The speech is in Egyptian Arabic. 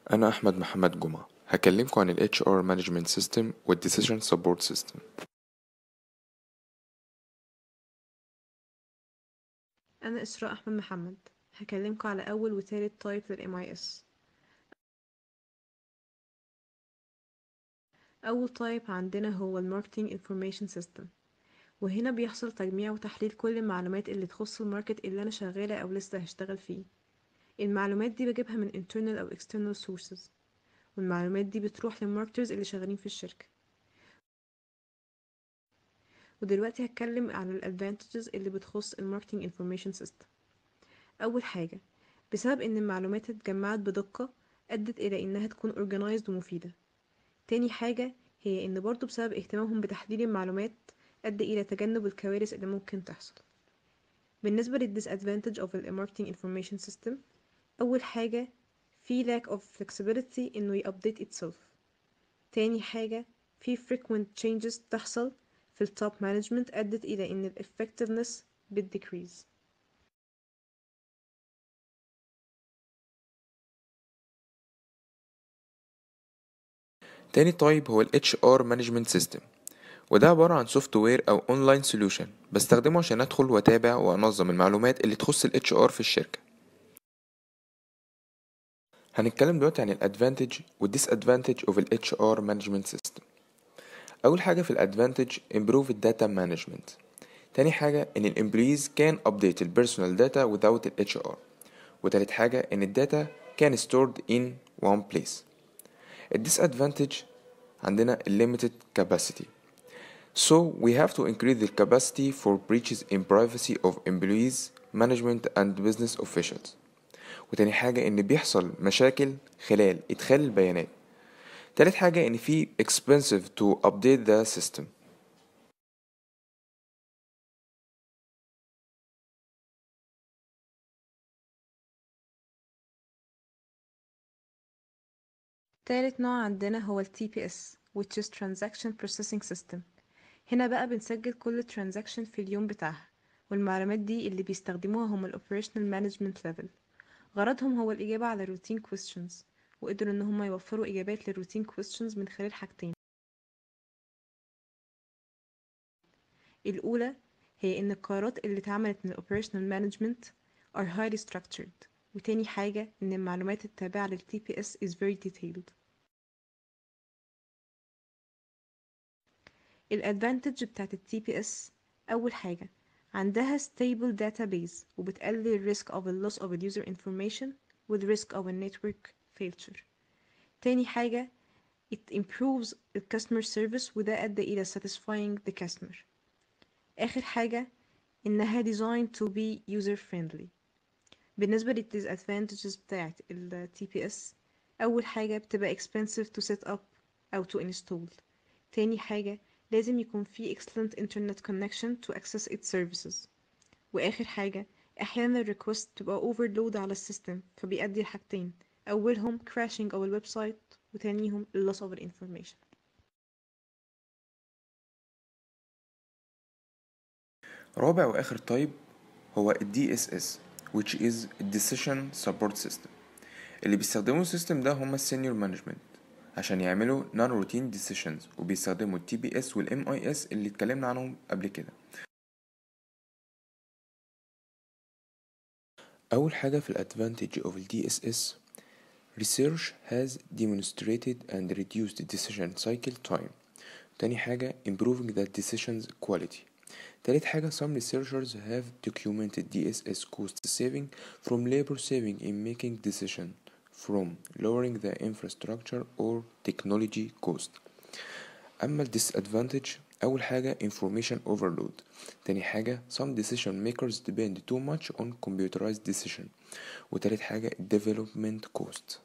أنا أحمد محمد جمعة هكلمكم عن ال HR Management System وال Decision Support System أنا إسراء أحمد محمد هكلمكم على أول وتالت تايب لل MIS أول تايب عندنا هو ال Marketing Information System وهنا بيحصل تجميع وتحليل كل المعلومات اللي تخص الماركت اللي أنا شغالة أو لسه هشتغل فيه المعلومات دي بجيبها من internal أو external sources والمعلومات دي بتروح للماركترز اللي شغالين في الشركة ودلوقتي هتكلم عن ال advantages اللي بتخص ال Marketing Information System أول حاجة بسبب إن المعلومات اتجمعت بدقة أدت إلى إنها تكون organized ومفيدة تاني حاجة هي إن برضو بسبب اهتمامهم بتحليل المعلومات أدى إلى تجنب الكوارث اللي ممكن تحصل بالنسبة لل disadvantage of ال marketing information system أول حاجة في lack of flexibility إنه يupdate itself تاني حاجة في frequent changes تحصل في ال top management أدت إلى إن ال effectiveness بت decrease تاني تايب هو ال HR Management System وده عبارة عن سوفت وير أو أونلاين سوليوشن بستخدمه عشان أدخل وأتابع وأنظم المعلومات اللي تخص ال HR في الشركة هنتكلم دلوقتي عن ال advantage وال disadvantage of ال HR Management System أول حاجة في ال advantage improve ال data management تاني حاجة إن ال employees can update ال personal data without ال HR وتالت حاجة إن ال data can stored in one place ال disadvantage عندنا ال limited capacity So we have to increase the capacity for breaches in privacy of employees, management and business officials. وتاني حاجة إن بيحصل مشاكل خلال إدخال البيانات. تالت حاجة إن في expensive to update the system. تالت نوع عندنا هو ال TPS which is Transaction Processing System هنا بقى بنسجل كل transaction في اليوم بتاعها والمعلومات دي اللي بيستخدموها هم ال Operational Management Level غرضهم هو الإجابة على routine questions وقدروا إن هم يوفروا إجابات للروتين questions من خلال حاجتين الأولى هي إن القرارات اللي اتعملت من ال Operational Management are highly structured وتاني حاجة إن المعلومات التابعة لل TPS is very detailed الادفانتج بتاعت ال TPS أول حاجة عندها stable database وبتقلل ال risk of the loss of the user information وال risk of a network failure تاني حاجة it improves the customer service وده أدى إلى satisfying the customer آخر حاجة إنها designed to be user friendly بالنسبة لل disadvantages بتاعت ال TPS أول حاجة بتبقى expensive to set up أو to install تاني حاجة لازم يكون في excellent internet connection to access its services وآخر حاجة أحيانا ال request تبقى overload على السيستم فبيؤدي لحاجتين أولهم crashing أو الويب سايت وتانيهم ال loss of the information رابع وآخر تايب هو ال DSS which is Decision Support System اللي بيستخدموا السيستم ده هما السينيور مانجمنت عشان يعملوا non routine decisions وبيستخدموا ال TPS وال MIS اللي اتكلمنا عنهم قبل كده أول حاجة في ال advantage of ال DSS research has demonstrated and reduced decision cycle time تاني حاجة improving the decisions quality تالت حاجة some researchers have documented DSS cost saving from labor saving in making decision from lowering the infrastructure or technology cost أما ال disadvantage أول حاجة information overload تاني حاجة some decision makers depend too much on computerized decision وتالت حاجة development cost